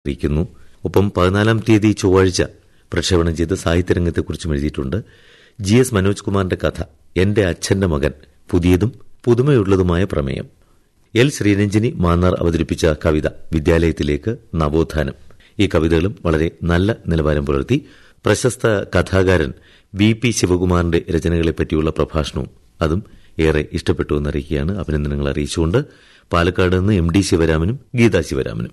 അറിയിക്കുന്നു ഒപ്പം പതിനാലാം തീയതി ചൊവ്വാഴ്ച പ്രക്ഷേപണം ചെയ്ത് സാഹിത്യരംഗത്തെക്കുറിച്ചും എഴുതിയിട്ടുണ്ട് ജി എസ് മനോജ് കുമാറിന്റെ കഥ എന്റെ അച്ഛന്റെ മകൻ പുതിയതും പുതുമയുള്ളതുമായ പ്രമേയം എൽ ശ്രീരഞ്ജിനി മാന്നാർ അവതരിപ്പിച്ച കവിത വിദ്യാലയത്തിലേക്ക് നവോത്ഥാനം ഈ കവിതകളും വളരെ നല്ല നിലവാരം പുലർത്തി പ്രശസ്ത കഥാകാരൻ വി പി ശിവകുമാറിന്റെ രചനകളെപ്പറ്റിയുള്ള പ്രഭാഷണവും അതും ഏറെ ഇഷ്ടപ്പെട്ടു എന്നറിയിക്കുകയാണ് അഭിനന്ദനങ്ങൾ അറിയിച്ചുകൊണ്ട് പാലക്കാട് നിന്ന് എം ഡി ശിവരാമനും ഗീതാ ശിവരാമനും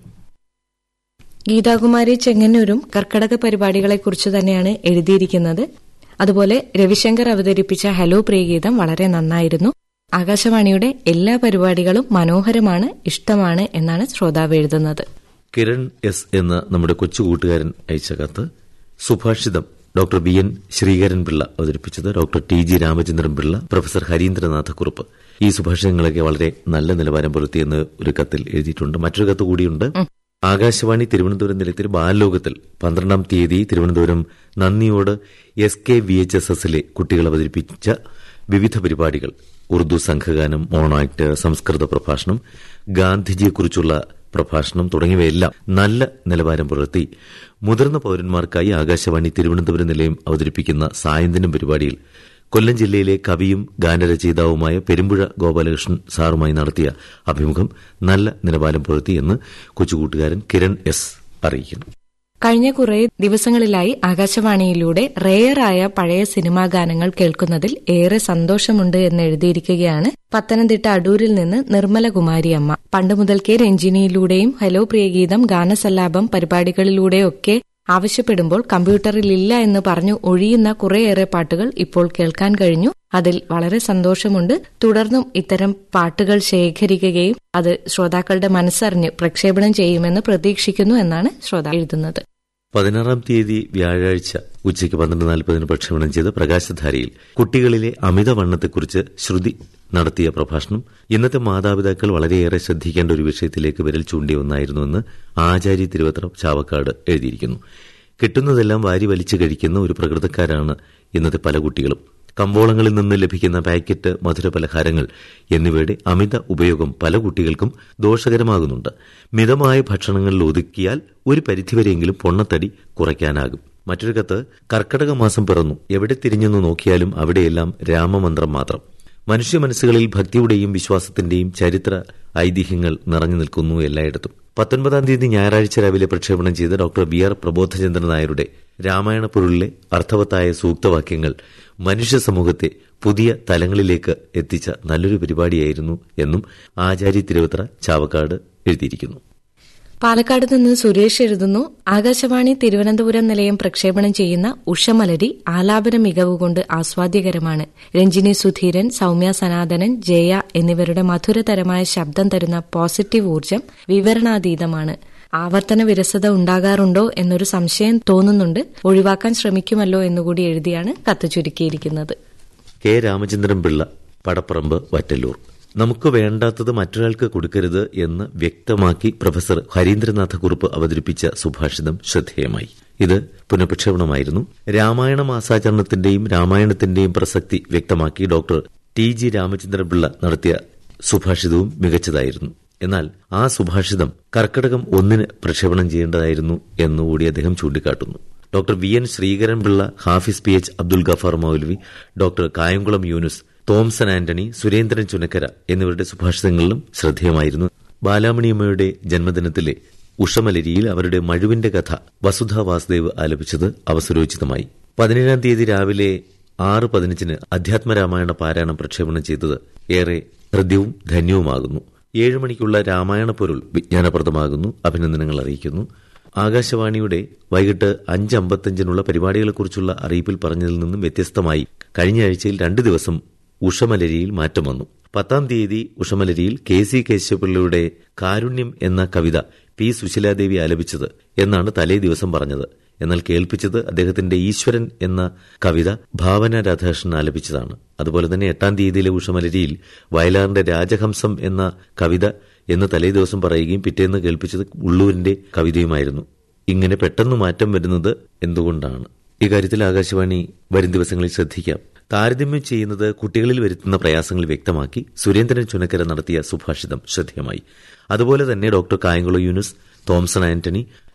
ഗീതാകുമാരി ചെങ്ങന്നൂരും കർക്കടക പരിപാടികളെക്കുറിച്ച് തന്നെയാണ് എഴുതിയിരിക്കുന്നത് അതുപോലെ രവിശങ്കർ അവതരിപ്പിച്ച ഹലോ പ്രിയഗീതം വളരെ നന്നായിരുന്നു ആകാശവാണിയുടെ എല്ലാ പരിപാടികളും മനോഹരമാണ് ഇഷ്ടമാണ് എന്നാണ് ശ്രോതാവ് എഴുതുന്നത് കിരൺ എസ് എന്ന നമ്മുടെ കൊച്ചു കൂട്ടുകാരൻ അയച്ച കത്ത് സുഭാഷിതം doctor B N Sreekaran Pillai അവതരിപ്പിച്ചത് doctor T G Ramachandran Pillai professor Harindranatha Kurup ഈ സുഭാഷിതങ്ങളൊക്കെ വളരെ നല്ല നിലവാരം പുലർത്തിയെന്ന് ഒരു കത്തിൽ എഴുതിയിട്ടുണ്ട് മറ്റൊരു കത്ത് കൂടിയുണ്ട് ആകാശവാണി തിരുവനന്തപുരം നിലയത്തിൽ ബാലലോകത്തിൽ പന്ത്രണ്ടാം തീയതി Thiruvananthapuram Nandiyode S K V H S എസിലെ കുട്ടികൾ അവതരിപ്പിച്ച വിവിധ പരിപാടികൾ ഉറുദു സംഘഗാനം മോണാക്ട് സംസ്കൃത പ്രഭാഷണം ഗാന്ധിജിയെക്കുറിച്ചുള്ള പ്രഭാഷണം തുടങ്ങിയവയെല്ലാം നല്ല നിലവാരം പുലർത്തി മുതിർന്ന പൌരന്മാർക്കായി ആകാശവാണി തിരുവനന്തപുരം നിലയം അവതരിപ്പിക്കുന്ന സായന്തനം പരിപാടിയിൽ കൊല്ലം ജില്ലയിലെ കവിയും ഗാനരചയിതാവുമായ പെരുമ്പുഴ ഗോപാലകൃഷ്ണൻ സാറുമായി നടത്തിയ അഭിമുഖം നല്ല നിലവാരം പുലർത്തി എന്ന് കൊച്ചുകൂട്ടുകാരൻ കിരൺ എസ് അറിയിക്കുന്നു കഴിഞ്ഞ കുറേ ദിവസങ്ങളിലായി ആകാശവാണിയിലൂടെ റെയറായ പഴയ സിനിമാ ഗാനങ്ങൾ കേൾക്കുന്നതിൽ ഏറെ സന്തോഷമുണ്ട് എന്ന് എഴുതിയിരിക്കുകയാണ് പത്തനംതിട്ട അടൂരിൽ നിന്ന് നിർമ്മലകുമാരി അമ്മ പണ്ട് മുതൽക്കേ രഞ്ജിനിയിലൂടെയും ഹലോ പ്രിയഗീതം ഗാനസല്ലാപം പരിപാടികളിലൂടെയൊക്കെ ആവശ്യപ്പെടുമ്പോൾ കമ്പ്യൂട്ടറിൽ ഇല്ല എന്ന് പറഞ്ഞു ഒഴിയുന്ന കുറേയേറെ പാട്ടുകൾ ഇപ്പോൾ കേൾക്കാൻ കഴിഞ്ഞു അതിൽ വളരെ സന്തോഷമുണ്ട് തുടർന്നും ഇത്തരം പാട്ടുകൾ ശേഖരിക്കുകയും അത് ശ്രോതാക്കളുടെ മനസ്സറിഞ്ഞ് പ്രക്ഷേപണം ചെയ്യുമെന്ന് പ്രതീക്ഷിക്കുന്നു എന്നാണ് ശ്രോതാ എഴുതുന്നത് പതിനാറാം തീയതി വ്യാഴാഴ്ച ഉച്ചയ്ക്ക് പന്ത്രണ്ട് നാൽപ്പതിന് പ്രക്ഷേപണം ചെയ്ത പ്രകാശധാരയിൽ കുട്ടികളിലെ അമിതവണ്ണത്തെക്കുറിച്ച് ശ്രുതി നടത്തിയ പ്രഭാഷണം ഇന്നത്തെ മാതാപിതാക്കൾ വളരെയേറെ ശ്രദ്ധിക്കേണ്ട ഒരു വിഷയത്തിലേക്ക് വിരൽ ചൂണ്ടിയ ഒന്നായിരുന്നുവെന്ന് ആചാര്യ തിരുവത്ര ചാവക്കാട് എഴുതിയിരിക്കുന്നു കിട്ടുന്നതെല്ലാം വാരി വലിച്ചു കഴിക്കുന്ന ഒരു പ്രകൃതക്കാരാണ് ഇന്നത്തെ പല കുട്ടികളും കമ്പോളങ്ങളിൽ നിന്ന് ലഭിക്കുന്ന പാക്കറ്റ് മധുര പലഹാരങ്ങൾ എന്നിവയുടെ അമിത ഉപയോഗം പല കുട്ടികൾക്കും ദോഷകരമാകുന്നുണ്ട് മിതമായ ഭക്ഷണങ്ങളിൽ ഒതുക്കിയാൽ ഒരു പരിധിവരെയെങ്കിലും പൊണ്ണത്തടി കുറയ്ക്കാനാകും മറ്റൊരു കത്ത് കർക്കടക മാസം പിറന്നു എവിടെ തിരിഞ്ഞെന്ന് നോക്കിയാലും അവിടെയെല്ലാം രാമമന്ത്രം മാത്രം മനുഷ്യ മനസ്സുകളിൽ ഭക്തിയുടെയും വിശ്വാസത്തിന്റെയും ചരിത്ര ഐതിഹ്യങ്ങൾ നിറഞ്ഞു നിൽക്കുന്നു എല്ലായിടത്തും പത്തൊൻപതാം തീയതി ഞായറാഴ്ച രാവിലെ പ്രക്ഷേപണം ചെയ്ത ഡോക്ടർ ബി ആർ പ്രബോധചന്ദ്രൻ നായരുടെ രാമായണ പൊരുളിലെ അർത്ഥവത്തായ സൂക്തവാക്യങ്ങൾ മനുഷ്യ സമൂഹത്തെ പുതിയ തലങ്ങളിലേക്ക് എത്തിച്ച നല്ലൊരു പരിപാടിയായിരുന്നു എന്നും ആചാര്യ തിരുവത്ര ചാവക്കാട് എഴുതിയിരിക്കുന്നു പാലക്കാട് നിന്ന് സുരേഷ് എഴുതുന്നു ആകാശവാണി തിരുവനന്തപുരം നിലയം പ്രക്ഷേപണം ചെയ്യുന്ന ഉഷമലരി ആലാപന മികവുകൊണ്ട് ആസ്വാദ്യകരമാണ് രഞ്ജിനി സുധീരൻ സൌമ്യ സനാതനൻ ജയ എന്നിവരുടെ മധുരതരമായ ശബ്ദം തരുന്ന പോസിറ്റീവ് ഊർജം വിവരണാതീതമാണ് ആവർത്തന വിരസത ഉണ്ടാകാറുണ്ടോ എന്നൊരു സംശയം തോന്നുന്നുണ്ട് ഒഴിവാക്കാൻ ശ്രമിക്കുമല്ലോ എന്നുകൂടി എഴുതിയാണ് കത്ത് ചുരുക്കിയിരിക്കുന്നത് കെ രാമചന്ദ്രൻ പിള്ള പടപ്പറമ്പ് വറ്റല്ലൂർ നമുക്ക് വേണ്ടാത്തത് മറ്റൊരാൾക്ക് കൊടുക്കരുത് എന്ന് വ്യക്തമാക്കി പ്രൊഫസർ ഹരീന്ദ്രനാഥ കുറുപ്പ് അവതരിപ്പിച്ച സുഭാഷിതം ശ്രദ്ധേയമായി ഇത് പുനഃപ്രക്ഷേപണമായിരുന്നു രാമായണ മാസാചരണത്തിന്റെയും രാമായണത്തിന്റെയും പ്രസക്തി വ്യക്തമാക്കി doctor T G Ramachandran Pillai നടത്തിയ സുഭാഷിതവും മികച്ചതായിരുന്നു എന്നാൽ ആ സുഭാഷിതം കർക്കടകം ഒന്നിന് പ്രക്ഷേപണം ചെയ്യേണ്ടതായിരുന്നു എന്നുകൂടി അദ്ദേഹം ചൂണ്ടിക്കാട്ടുന്നു doctor V N Sreekaran Pillai Hafiz P H Abdul Gafar Moulavi doctor Kayamkulam Yunus Thomson Antony Surendran Chunakkara എന്നിവരുടെ സുഭാഷിതങ്ങളിലും ശ്രദ്ധേയമായിരുന്നു ബാലാമണിയമ്മയുടെ ജന്മദിനത്തിലെ ഉഷമലരിയിൽ അവരുടെ മഴുവിന്റെ കഥ വസുധ വാസുദേവ് ആലപിച്ചത് അവസരോചിതമായി പതിനേഴാം തീയതി രാവിലെ ആറ് പതിനഞ്ചിന് അധ്യാത്മരാമായണ പാരായണം പ്രക്ഷേപണം ചെയ്തത് ഏറെ ഹൃദ്യവും ധന്യവുമാകുന്നു ഏഴ് മണിക്കുള്ള രാമായണ പൊരുൾ വിജ്ഞാനപ്രദമാകുന്നു അഭിനന്ദനങ്ങൾ അറിയിക്കുന്നു ആകാശവാണിയുടെ വൈകിട്ട് അഞ്ച് അമ്പത്തഞ്ചിനുള്ള പരിപാടികളെക്കുറിച്ചുള്ള അറിയിപ്പിൽ പറഞ്ഞതിൽ നിന്നും വ്യത്യസ്തമായി കഴിഞ്ഞ ആഴ്ചയിൽ രണ്ട് ദിവസം ഉഷമലരിയിൽ മാറ്റം വന്നു പത്താം തീയതി ഉഷമലരിയിൽ കെ സി കേശവപിള്ളയുടെ കാരുണ്യം എന്ന കവിത പി സുശീലാദേവി ആലപിച്ചത് എന്നാണ് തലേ ദിവസം പറഞ്ഞത് എന്നാൽ കേൾപ്പിച്ചത് അദ്ദേഹത്തിന്റെ ഈശ്വരൻ എന്ന കവിത ഭാവന രാധാകൃഷ്ണൻ ആലപിച്ചതാണ് അതുപോലെ തന്നെ എട്ടാം തീയതിയിലെ ഉഷമലരിയിൽ വയലാറിന്റെ രാജഹംസം എന്ന കവിത എന്ന് തലേ ദിവസം പറയുകയും പിറ്റേന്ന് കേൾപ്പിച്ചത് ഉള്ളൂരിന്റെ കവിതയുമായിരുന്നു ഇങ്ങനെ പെട്ടെന്ന് മാറ്റം വരുന്നത് എന്തുകൊണ്ടാണ് ഇക്കാര്യത്തിൽ ആകാശവാണി വരും ദിവസങ്ങളിൽ ശ്രദ്ധിക്കാം താരതമ്യം ചെയ്യുന്നത് കുട്ടികളിൽ വരുത്തുന്ന പ്രയാസങ്ങൾ വ്യക്തമാക്കി സുരേന്ദ്രൻ ചുനക്കര നടത്തിയ സുഭാഷിതം ശ്രദ്ധേയമായി അതുപോലെ തന്നെ ഡോക്ടർ കായംകുളം യൂനുസ് തോംസൺ ആന്റണി